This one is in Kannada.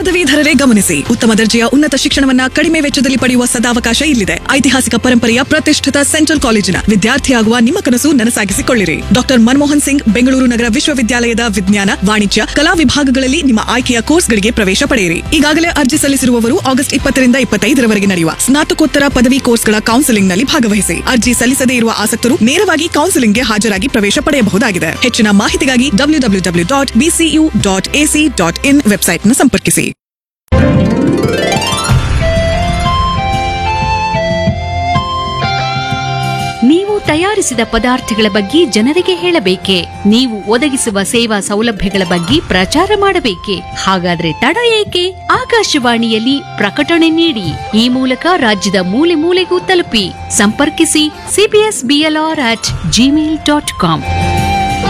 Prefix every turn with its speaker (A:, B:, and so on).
A: ಪದವೀಧರರೇ ಗಮನಿಸಿ ಉತ್ತಮ ದರ್ಜೆಯ ಉನ್ನತ ಶಿಕ್ಷಣವನ್ನ ಕಡಿಮೆ ವೆಚ್ಚದಲ್ಲಿ ಪಡೆಯುವ ಸದಾವಕಾಶ ಇಲ್ಲಿದೆ ಐತಿಹಾಸಿಕ ಪರಂಪರೆಯ ಪ್ರತಿಷ್ಠಿತ ಸೆಂಟ್ರಲ್ ಕಾಲೇಜಿನ ವಿದ್ಯಾರ್ಥಿಯಾಗುವ ನಿಮ್ಮ ಕನಸು ನನಸಾಗಿಸಿಕೊಳ್ಳಿರಿ ಡಾಕ್ಟರ್ ಮನಮೋಹನ್ ಸಿಂಗ್ ಬೆಂಗಳೂರು ನಗರ ವಿಶ್ವವಿದ್ಯಾಲಯದ ವಿಜ್ಞಾನ ವಾಣಿಜ್ಯ ಕಲಾ ವಿಭಾಗಗಳಲ್ಲಿ ನಿಮ್ಮ ಆಯ್ಕೆಯ ಕೋರ್ಸ್ಗಳಿಗೆ ಪ್ರವೇಶ ಪಡೆಯಿರಿ ಈಗಾಗಲೇ ಅರ್ಜಿ ಸಲ್ಲಿಸಿರುವವರು ಆಗಸ್ಟ್ ಇಪ್ಪತ್ತರಿಂದ ಇಪ್ಪತ್ತೈದರವರೆಗೆ ನಡೆಯುವ ಸ್ನಾತಕೋತ್ತರ ಪದವಿ ಕೋರ್ಸ್ಗಳ ಕೌನ್ಸೆಲಿಂಗ್ನಲ್ಲಿ ಭಾಗವಹಿಸಿ ಅರ್ಜಿ ಸಲ್ಲಿಸದೇ ಇರುವ ಆಸಕ್ತರು ನೇರವಾಗಿ ಕೌನ್ಸೆಲಿಂಗ್ಗೆ ಹಾಜರಾಗಿ ಪ್ರವೇಶ ಪಡೆಯಬಹುದಾಗಿದೆ ಹೆಚ್ಚಿನ ಮಾಹಿತಿಗಾಗಿ W W W dot BCU dot ac dot in ವೆಬ್ಸೈಟ್ನ ಸಂಪರ್ಕಿಸಿ
B: ನೀವು ತಯಾರಿಸಿದ ಪದಾರ್ಥಗಳ ಬಗ್ಗೆ ಜನರಿಗೆ ಹೇಳಬೇಕೆ ನೀವು ಒದಗಿಸುವ ಸೇವಾ ಸೌಲಭ್ಯಗಳ ಬಗ್ಗೆ ಪ್ರಚಾರ ಮಾಡಬೇಕೆ ಹಾಗಾದ್ರೆ ತಡ ಏಕೆ ಆಕಾಶವಾಣಿಯಲ್ಲಿ ಪ್ರಕಟಣೆ ನೀಡಿ ಈ ಮೂಲಕ ರಾಜ್ಯದ ಮೂಲೆ ಮೂಲೆಗೂ ತಲುಪಿ ಸಂಪರ್ಕಿಸಿ CBS BLR at Gmail dot com